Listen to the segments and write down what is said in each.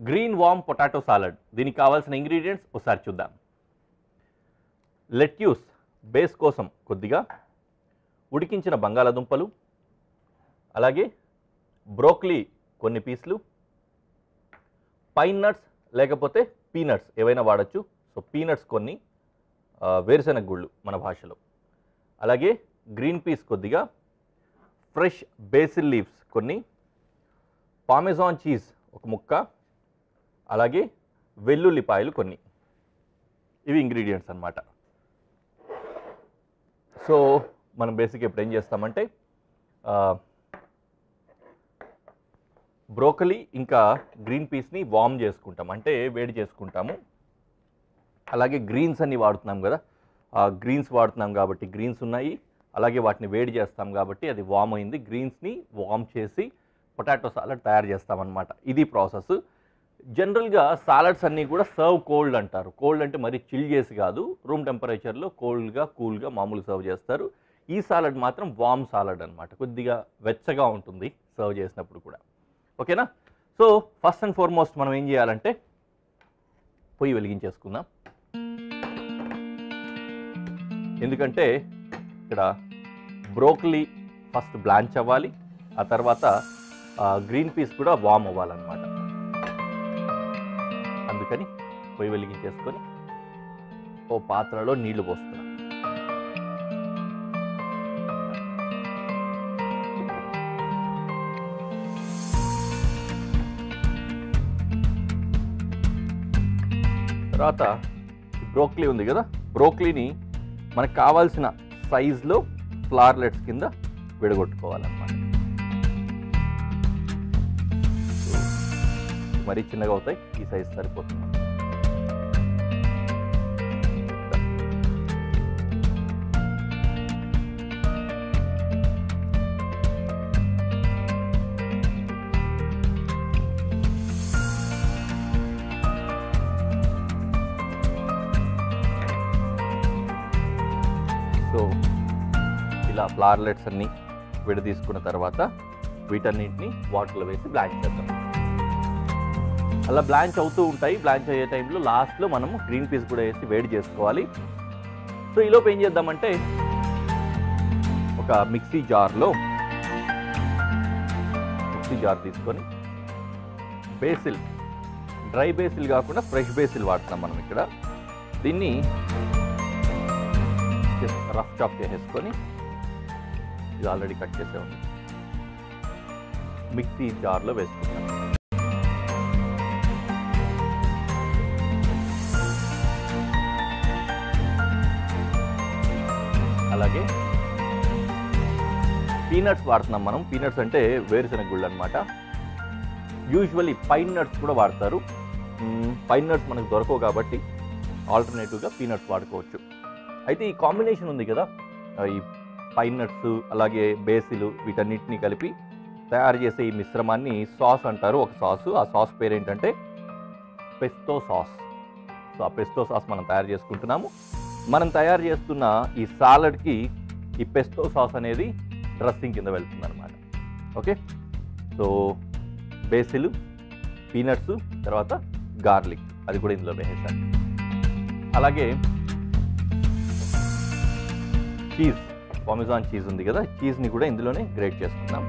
Green వామ్ potato salad దీనికి కావాల్సిన ingredients ఒకసారి చూద్దాం లెట్యూస్ బేస్ కోసం కొద్దిగా ఉడికించిన బంగాళాదుంపలు అలాగే బ్రోక్లీ కొన్ని పీసులు పైన్ నట్స్ లేకపోతే పీనట్స్ ఏవైనా వాడచ్చు సో పీనట్స్ కొన్ని ఆ, వేరుశెనగ గుళ్ళు మన భాషలో అలాగే గ్రీన్ పీస్ కొద్దిగా ఫ్రెష్ బేసిల్ లీవ్స్ కొన్ని పామెజాన్ చీజ్ ఒక ముక్క అలాగే వెల్లుల్లిపాయలు కొన్ని ఇవి ఇంగ్రీడియంట్స్ అన్నమాట సో మనం బేసిక్ ఇప్పుడు ఏం చేస్తామంటే బ్రోకలీ ఇంకా గ్రీన్ పీస్ని వార్మ్ చేసుకుంటాం అంటే వేడి చేసుకుంటాము అలాగే గ్రీన్స్ అన్ని వాడుతున్నాం కదా గ్రీన్స్ వాడుతున్నాం కాబట్టి గ్రీన్స్ ఉన్నాయి అలాగే వాటిని వేడి చేస్తాం కాబట్టి అది వామ్ అయింది గ్రీన్స్ని వామ్ చేసి పొటాటో సాలడ్ తయారు చేస్తామన్నమాట ఇది ప్రాసెస్ జనరల్గా సాలడ్స్ అన్నీ కూడా సర్వ్ కోల్డ్ అంటారు కోల్డ్ అంటే మరి చిల్ చేసి కాదు రూమ్ టెంపరేచర్లో కోల్డ్గా కూల్గా మామూలు సర్వ్ చేస్తారు ఈ సాలడ్ మాత్రం వామ్ సాలడ్ అన్నమాట కొద్దిగా వెచ్చగా ఉంటుంది సర్వ్ చేసినప్పుడు కూడా ఓకేనా సో ఫస్ట్ అండ్ ఫార్మోస్ట్ మనం ఏం చేయాలంటే పొయ్యి వెలిగించేసుకుందాం ఎందుకంటే ఇక్కడ బ్రోకలీ ఫస్ట్ బ్లాంచ్ అవ్వాలి ఆ తర్వాత గ్రీన్ పీస్ కూడా వామ్ అవ్వాలన్నమాట అందుకని పొయ్యి వెలిగించేసుకొని ఓ పాత్రలో నీళ్లు పోస్తున్నాం తర్వాత బ్రోక్లీ ఉంది కదా బ్రోక్లీని మనకు కావాల్సిన సైజులో ఫ్లార్లెట్స్ కింద విడగొట్టుకోవాలన్నమాట మరీ చిన్నగా అవుతాయి ఈ సైజ్ సరిపోతుంది సో ఇలా ఫ్లార్లెట్స్ అన్ని విడదీసుకున్న తర్వాత వీటన్నింటిని వాటర్లో వేసి బ్లాంచ్ చేద్దాం అలా బ్లాంచ్ అవుతూ ఉంటాయి బ్లాంచ్ అయ్యే టైంలో లాస్ట్లో మనము గ్రీన్ పీస్ కూడా వేసి వేడి చేసుకోవాలి సో ఈలోపు ఏం చేద్దామంటే ఒక మిక్సీ జార్లో మిక్సీ జార్ తీసుకొని బేసిల్ డ్రై బేసిల్ కాకుండా ఫ్రెష్ బేసిల్ వాడుతున్నాం మనం ఇక్కడ దీన్ని రఫ్ చాప్ చేసేసుకొని ఇది ఆల్రెడీ కట్ చేసే ఉంది మిక్సీ జార్లో వేసుకుంటాం అలాగే పీనట్స్ వాడుతున్నాం మనం పీనట్స్ అంటే వేరుశెనగ గుళ్ళు అనమాట యూజువల్లీ పైన్ నట్స్ కూడా వాడతారు పైన్ నట్స్ మనకు దొరకవు కాబట్టి ఆల్టర్నేటివ్గా పీనట్స్ వాడుకోవచ్చు అయితే ఈ కాంబినేషన్ ఉంది కదా ఆ, ఈ పైన్ నట్స్ అలాగే బేసిలు వీటన్నిటిని కలిపి తయారు చేసే ఈ మిశ్రమాన్ని సాస్ అంటారు ఒక సాసు ఆ సాస్ పేరు ఏంటంటే పెస్తో సాస్ సో ఆ పెస్తో సాస్ మనం తయారు చేసుకుంటున్నాము మనం తయారు చేస్తున్న ఈ సాలడ్కి ఈ పెస్తో సాస్ అనేది డ్రెస్సింగ్ కింద వెళ్తుంది అనమాట ఓకే సో బేసిలు పీనట్స్ తర్వాత గార్లిక్ అది కూడా ఇందులో వేసేసాను అలాగే చీజ్ పామిజాన్ చీజ్ ఉంది కదా చీజ్ని కూడా ఇందులోనే గ్రేట్ చేసుకుందాం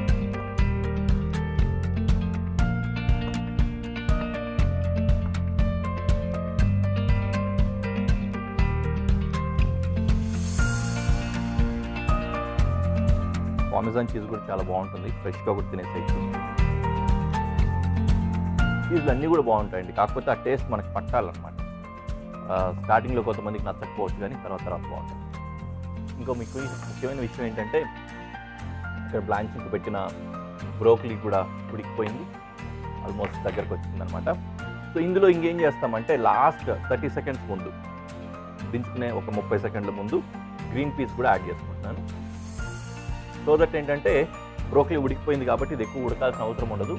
పామిజాన్ చీజ్ కూడా చాలా బాగుంటుంది ఫ్రెష్గా కూడా తినేసేయచ్చు చీజ్లు అన్నీ కూడా బాగుంటాయండి కాకపోతే ఆ టేస్ట్ మనకు పట్టాలన్నమాట ఆ, స్టార్టింగ్లో కొంతమందికి నచ్చకపోవచ్చు కానీ తర్వాత తర్వాత బాగుంటుంది ఇంకో మీకు ముఖ్యమైన విషయం ఏంటంటే ఇక్కడ బ్లాంచింగ్కి పెట్టిన బ్రోకలీ కూడా ఉడికిపోయింది ఆల్మోస్ట్ దగ్గరకు వచ్చిందనమాట సో ఇందులో ఇంకేం చేస్తామంటే లాస్ట్ థర్టీ సెకండ్స్ ముందు దించుకునే ఒక ముప్పై సెకండ్ల ముందు గ్రీన్ పీస్ కూడా యాడ్ చేసుకుంటున్నాను సో దట్ ఏంటంటే బ్రోకలీ ఉడికిపోయింది కాబట్టి ఇది ఎక్కువ ఉడకాల్సిన అవసరం ఉండదు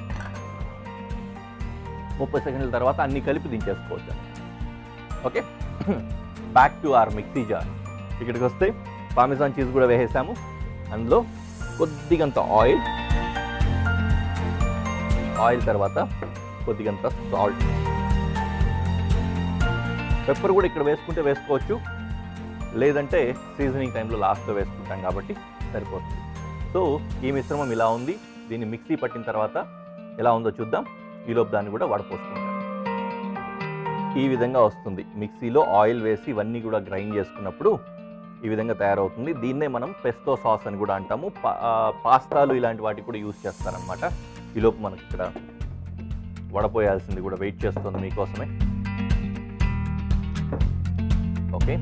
ముప్పై సెకండ్ల తర్వాత అన్ని కలిపి దించేసుకోవచ్చు okay back to our mixie jar ఇక్కడికి వస్తే పామిజాన్ చీజ్ కూడా వేసేసాము అందులో కొద్దిగంత ఆయిల్ ఆయిల్ తర్వాత కొద్దిగంత సాల్ట్ పెప్పర్ కూడా ఇక్కడ వేసుకుంటే వేసుకోవచ్చు లేదంటే సీజనింగ్ టైంలో లాస్ట్లో వేసుకుంటాం కాబట్టి సరిపోతుంది సో ఈ మిశ్రమం ఇలా ఉంది దీన్ని మిక్సీ పట్టిన తర్వాత ఎలా ఉందో చూద్దాం ఈలోపు దాన్ని కూడా వడపోసుకుంటాం ఈ విధంగా వస్తుంది మిక్సీలో ఆయిల్ వేసి ఇవన్నీ కూడా గ్రైండ్ చేసుకున్నప్పుడు ఈ విధంగా తయారవుతుంది దీన్నే మనం పెస్తో సాస్ అని కూడా అంటాము పా- ఆ, పాస్తాలు ఇలాంటి వాటికి కూడా యూస్ చేస్తారనమాట ఈలోపు మనకి ఇక్కడ వడపోయాల్సింది కూడా వెయిట్ చేస్తుంది మీకోసమే ఓకే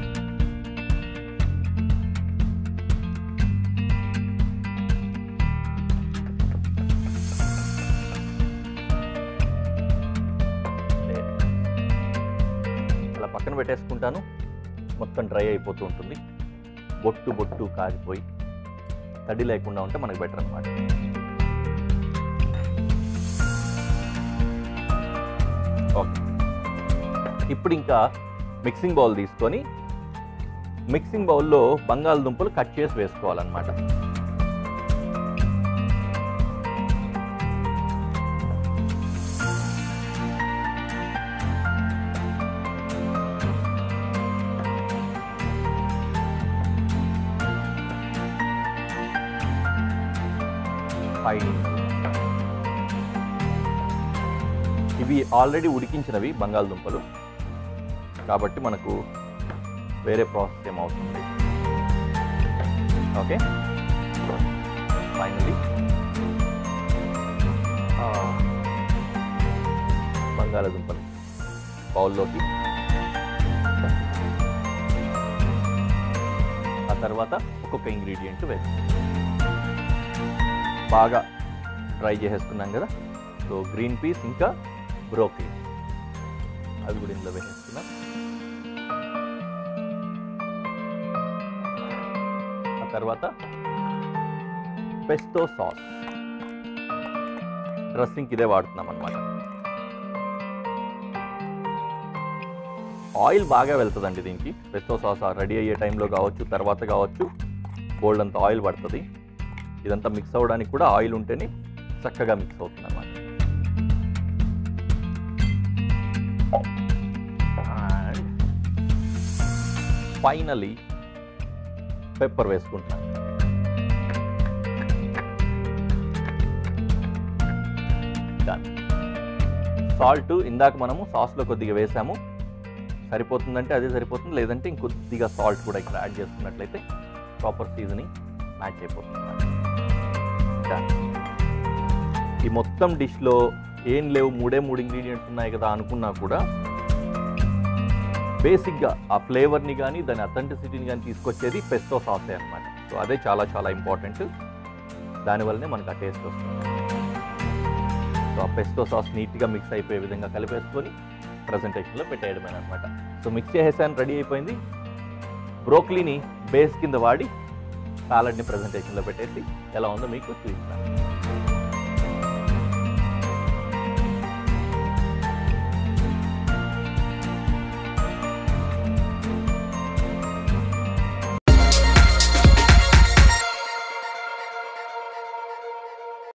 అలా పక్కన పెట్టేసుకుంటాను మొత్తం డ్రై అయిపోతూ ఉంటుంది బొట్టు బొట్టు కారిపోయి తడి లేకుండా ఉంటే మనకు బెటర్ అనమాట ఓకే ఇప్పుడు ఇంకా మిక్సింగ్ బౌల్ తీసుకొని మిక్సింగ్ బౌల్లో బంగాళదుంపలు కట్ చేసి వేసుకోవాలన్నమాట ఫైన్ ఇవి ఆల్రెడీ ఉడికించినవి బంగాళదుంపలు కాబట్టి మనకు వేరే ప్రాసెస్ ఏమవుతుంది ఓకే ఫైనలీ బంగాళదుంపలు బౌల్లోకి ఆ తర్వాత ఒక్కొక్క ఇంగ్రీడియంట్ వేస్తాం బాగా డ్రై చేసేసుకున్నాం కదా సో గ్రీన్ పీస్ ఇంకా బ్రోకలీ అవి కూడా ఇందులో వేసేసుకున్నాం ఆ తర్వాత పెస్తో సాస్ డ్రెస్సింగ్కి ఇదే వాడుతున్నాం అనమాట ఆయిల్ బాగా వెళ్తుందండి దీనికి పెస్తో సాస్ రెడీ అయ్యే టైంలో కావచ్చు తర్వాత కావచ్చు గోల్డ్ అంత ఆయిల్ పడుతుంది ఇదంతా మిక్స్ అవ్వడానికి కూడా ఆయిల్ ఉంటేనే చక్కగా మిక్స్ అవుతుంది అన్నమాట అండ్ ఫైనలీ పెప్పర్ వేసుకుంటున్నాను డన్ సాల్ట్ ఇందాక మనము సాస్లో కొద్దిగా వేసాము సరిపోతుందంటే అదే సరిపోతుంది లేదంటే ఇంకొద్దిగా సాల్ట్ కూడా ఇక్కడ యాడ్ చేసుకున్నట్లయితే ప్రాపర్ సీజనింగ్ మ్యాచ్ అయిపోతుంది అన్నమాట. Done. ఈ మొత్తం డిష్లో ఏం లేవు మూడే మూడు ఇంగ్రీడియంట్స్ ఉన్నాయి కదా అనుకున్నా కూడా బేసిక్గా ఆ ఫ్లేవర్ని కానీ దాని అథెంటిసిటీని కానీ తీసుకొచ్చేది పెస్తో సాసే అనమాట సో అదే చాలా చాలా ఇంపార్టెంట్ దానివల్లనే మనకు ఆ టేస్ట్ వస్తుంది సో ఆ పెస్తో సాస్ నీట్గా మిక్స్ అయిపోయే విధంగా కలిపేసుకొని ప్రజెంటేషన్లో పెట్టేయడమే అనమాట సో మిక్స్ చేసేసాను రెడీ అయిపోయింది బ్రోక్లీని బేస్ కింద వాడి సాలడ్ని ప్రజెంటేషన్లో పెట్టేసి ఎలా ఉందో మీకు చూపిస్తాను